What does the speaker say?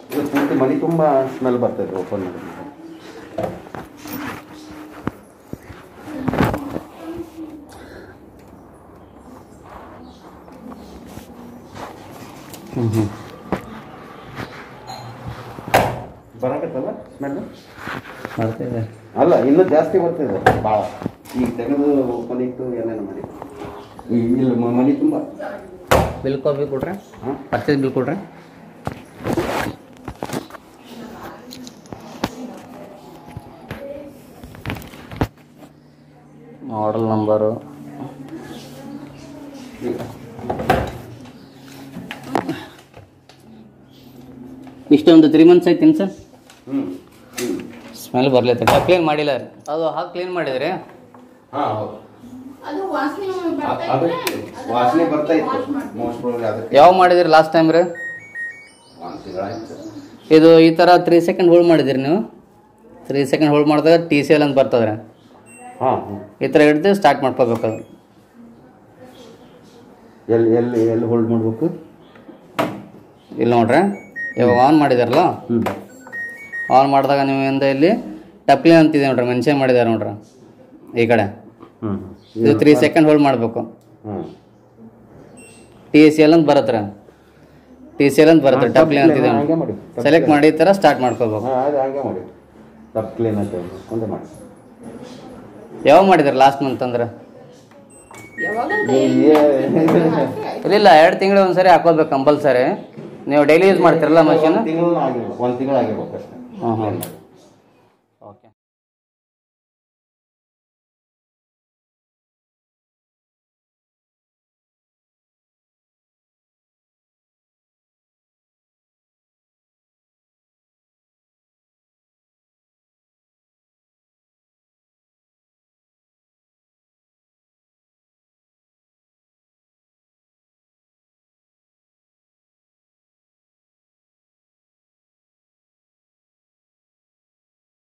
ಇದು ಪೂರ್ತಿ ಮನೆ ತುಂಬ ಸ್ಮೆಲ್ ಬರ್ತದೆ ಓಪನ್ ಮಾಡಿದ್ರೆ ಹ್ಞೂ ಹ್ಞೂ ಬರಕತ್ತಲ್ಲ ಸ್ಮೆಲ್ ಬರ್ತಿದೆ ಅಲ್ಲ ಇನ್ನೂ ಜಾಸ್ತಿ ಬರ್ತಿದೆ ಭಾಳ ಈಗ ತೆಗೆದು ಓಪನ್ ಇಟ್ಟು ಏನೇನು ಮಾಡಿ ಈ- ಇಲ್ಲಿ ಮ- ಮನೆ ತುಂಬ ಬಿಲ್ ಕಾಪಿ ಕೊಡ್ರೆ ಹಾಂ ಪರ್ಚೇಸ್ ಬಿಲ್ ಕೊಡ್ರೆ ಮಾಡಲ್ ನಂಬರು ಈಗ ಇಷ್ಟೊಂದು ತ್ರೀ ಮಂತ್ಸ್ ಆಯ್ತೀನಿ ಸರ್ ಹ್ಞೂ ಹ್ಞೂ ಸ್ಮೆಲ್ ಬರ್ಲೈತೆ ಕ್ಲೀನ್ ಮಾಡಿಲ್ಲ ರೀ ಅದು ಹಾಕಿ ಕ್ಲೀನ್ ಮಾಡಿದ್ರಿ ಹಾಂ ಹೌದು ಅದು ವಾಸನೆ ಬರ್ತಾ ಅದು ಇದ್ರೆ ಅದನ್ನ ವಾಸನೆ ಬರ್ತಾ ಇತ್ತು wash ಮಾಡ್ತೀವಿ. ಮೋಸ್ಟ್ ಪ್ರಾಬಬ್ಲಿ ಅದಕ್ಕೆ ಯಾವ ಮಾಡಿದಿರಿ ಲಾಸ್ಟ್ ಟೈಮ್ ರೀ ಒಂದು ತಿಂಗಳಾಯ್ತು ಇದು ಈ ಥರ ತ್ರೀ ಸೆಕೆಂಡ್ ಹೋಲ್ಡ್ ಮಾಡಿದಿರಿ ನೀವು ತ್ರೀ ಸೆಕೆಂಡ್ ಹೋಲ್ಡ್ ಮಾಡಿದಾಗ ಟಿ ಸಿ ಎಲ್ ಅಂತ ಬರ್ತದೆ ರೀ ಹಾಂ ಹ್ಞೂ ಈ ಥರ ಹಿಡ್ದು ಸ್ಟಾರ್ಟ್ ಮಾಡ್ಕೋಬೇಕು ಅದು ಎಲ್ಲಿ ಎಲ್ಲಿ ಎಲ್ಲಿ ಹೋಲ್ಡ್ ಮಾಡಬೇಕು ಇಲ್ಲಿ ನೋಡ್ರಿ ಇವಾಗ ಆನ್ ಮಾಡಿದಾರಲ್ಲ ಹ್ಞೂ ಆನ್ ಮಾಡಿದಾಗ ನೀವು ಇಂದ ಇಲ್ಲಿ ಟಪ್ಲಿ ಅಂತಿದೆ ನೋಡ್ರಿ ಮೆನ್ಷನ್ ಮಾಡಿದ್ದಾರೆ ನೋಡ್ರಿ ಈ ಕಡೆ ಹ್ಞೂ ಇದು ತ್ರೀ ಸೆಕೆಂಡ್ ಹೋಲ್ಡ್ ಮಾಡಬೇಕು ಹ್ಞೂ ಟಿ ಸಿ ಎಲ್ ಅಂತ ಬರುತ್ತೆ ಟಿ ಸಿ ಎಲ್ ಅಂತ ಬರುತ್ತೆ ಟಪ್ಲಿ ಅಂತಿದೆ ಹಂಗೆ ಮಾಡಿ ಸೆಲೆಕ್ಟ್ ಮಾಡಿ ಈ ಥರ ಸ್ಟಾರ್ಟ್ ಮಾಡ್ಕೋಬೇಕು ಹಾಂ ಅದು ಹಂಗೆ ಮಾಡಿ ತಪ್ಪು ಕ್ಲೀನ್ ಆಯ್ತು ಒಂದೇ ಮಾಡಿ ಯಾವಾಗ ಮಾಡಿದಾರೆ ಲಾಸ್ಟ್ ಮಂತ್ ಅಂದ್ರೆ ಯಾವಾಗಂತ ಇಲ್ಲ ಇಲ್ಲ ಎರಡು ತಿಂಗಳು ಒಂದ್ಸರಿ ಹಾಕೋಬೇಕು ಕಂಪಲ್ಸರಿ ನೀವು ಡೈಲಿ ಯೂಸ್ ಮಾಡ್ತಿರಲ್ಲ ಮಷೀನ್ ಒಂದು ತಿಂಗಳು ಆಗಿರ್ಬೇಕು ಒಂದು ತಿಂಗಳು ಆಗಿರ್ಬೇಕು ಅಷ್ಟೇ ಹಾಂ ಹಾಂ Clean ಮಾಡಿ.